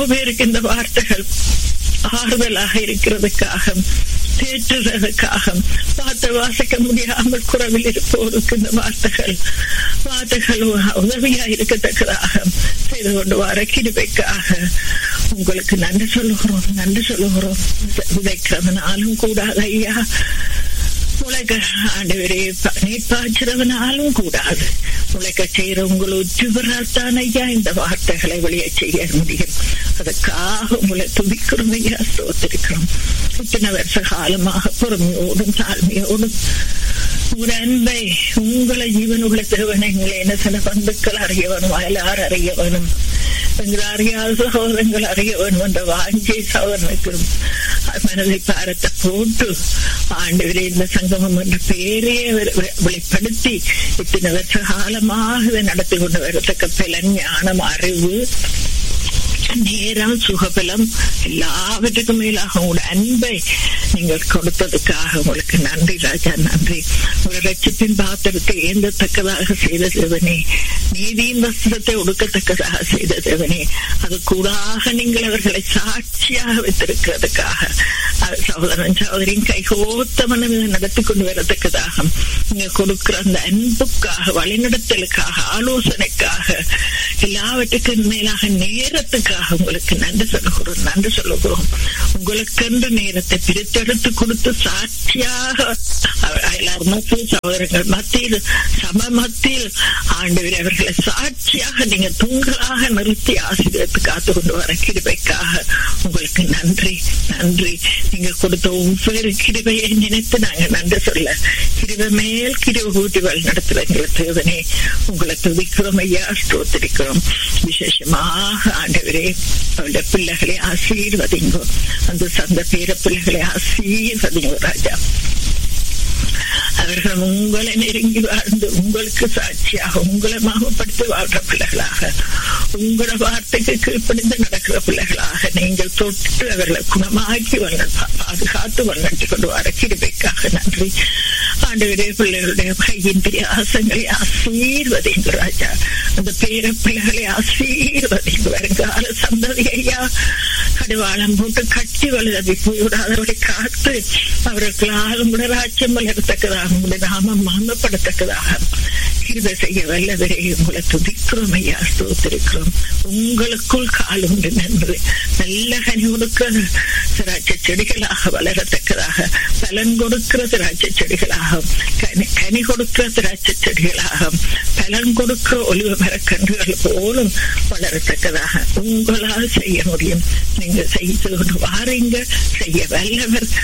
பேருக்கு இந்த வார்த்தைகள் ஆறுதலாக இருக்கிறதுக்காக தேற்றுறதுக்காக வார்த்தை வாசிக்க முடியாமல் குறவில் இருப்போருக்கு இந்த வார்த்தைகள் வார்த்தைகள் உதவியா இருக்கத்தக்கதாக செய்து கொண்டு வர கிருபைக்காக உங்களுக்கு நன்றி சொல்லுகிறோம் நன்றி சொல்லுகிறோம் விதைக்கிறதுனாலும் கூடாது ஐயா உலக ஆண்டவரே நீர் பாய்ச்சிறவனாலும் கூடாது உலக செய்யற உங்களை உற்றுவரால் தான் ஐயா இந்த வார்த்தைகளை வெளியே செய்ய முடியும் அதுக்காக உங்களை துதிக்கிறோம் ஐயா சோத்திருக்கிறோம் இத்தனை வருஷ காலமாக பொறுமையோடும் தாழ்மையோடும் ஒரு அன்பை உங்களை ஜீவனுள்ள தேவனை எங்களை என்ன சில பந்துக்கள் அறியவனும் அயலார் அறியவனும் எங்கள் அறியாத சகோதரங்கள் அறிய வேண்டும் என்ற வாஞ்சி சகோதரனுக்கு மனதை பாரத்தை போட்டு ஆண்டு இந்த சங்கமம் என்ற பெயரையே வெளிப்படுத்தி இத்தனை வருஷ காலமாக இதை நடத்தி கொண்டு வரத்தக்க பலன் ஞானம் அறிவு நேரம் சுகபலம் எல்லாவற்றுக்கும் மேலாக உங்களோட அன்பை நீங்கள் கொடுத்ததுக்காக உங்களுக்கு நன்றி ராஜா நன்றி ஒரு ரட்சத்தின் பாத்திரத்தை ஏந்தத்தக்கதாக செய்த தேவனே நீதியின் வஸ்திரத்தை ஒடுக்கத்தக்கதாக செய்த தேவனே அது கூடாக நீங்கள் அவர்களை சாட்சியாக வைத்திருக்கிறதுக்காக சகோதரன் சகோதரின் கைகோத்த மனம் நடத்தி கொண்டு வரத்தக்கதாக நீங்க கொடுக்கிற அந்த அன்புக்காக வழிநடத்தலுக்காக ஆலோசனைக்காக எல்லாவற்றுக்கும் மேலாக நேரத்துக்காக உங்களுக்கு நன்றி சொல்லுகிறோம் நன்றி சொல்லுகிறோம் உங்களுக்கென்று நேரத்தை பிரித்தெடுத்து கொடுத்து சாட்சியாக எல்லார் மத்தியில் சகோதரங்கள் மத்தியில் சம மத்தியில் ஆண்டவர் அவர்களை சாட்சியாக நீங்க தூங்கலாக நிறுத்தி ஆசிரியத்து காத்து கொண்டு வர கிருபைக்காக உங்களுக்கு நன்றி நன்றி நீங்க கொடுத்த ஒவ்வொரு கிருபையை நினைத்து நாங்க நன்றி சொல்ல கிருபை மேல் கிருப கூட்டி வழி நடத்துற எங்களுக்கு தேவனே உங்களை துதிக்கிறோம் ஐயா ஸ்தோத்திரிக்கிறோம் விசேஷமாக ஆண்டவரே அவருடைய பிள்ளைகளை ஆசீர்வதிங்கோ அந்த சந்த பேர பிள்ளைகளை ஆசீர்வதிங்கோ ராஜா அவர்கள் உங்களை நெருங்கி வாழ்ந்து உங்களுக்கு சாட்சியாக உங்களை மாமப்படுத்தி வாழ்ற பிள்ளைகளாக உங்களோட வார்த்தைக்கு கீழ்ப்படிந்து நடக்கிற பிள்ளைகளாக நீங்கள் தொட்டு அவர்களை குணமாக்கி பாதுகாத்து வழிநடத்தி கொண்டு வர கிருபைக்காக நன்றி ஆண்டவரே பிள்ளைகளுடைய கையின் பிரியாசங்களை ஆசீர்வதிங்க ராஜா அந்த பேர பிள்ளைகளை ஆசீர்வதிங்க வருங்கால சந்ததி ஐயா கடிவாளம் போட்டு கட்டி வலுதவி போய்விடாதவரை காத்து அவர்களால் உங்களோட ராஜ்யம் வளரத்தக்கதாக உங்களுடைய நாமம் மாமப்படத்தக்கதாக கிருபை செய்ய வல்லவரே உங்களை துதிக்கிறோம் ஐயா ஸ்தோத்திருக்கிறோம் உங்களுக்குள் கால் உண்டு நன்று நல்ல கனி கொடுக்கிற திராட்சை செடிகளாக வளரத்தக்கதாக பலன் கொடுக்கிற திராட்சை செடிகளாக கனி கனி கொடுக்கிற திராட்சை செடிகளாக பலன் கொடுக்கிற ஒளிவ மரக்கன்றுகள் போலும் வளரத்தக்கதாக உங்களால் செய்ய முடியும் நீங்க செய்து கொண்டு வாரீங்க செய்ய வல்லவர்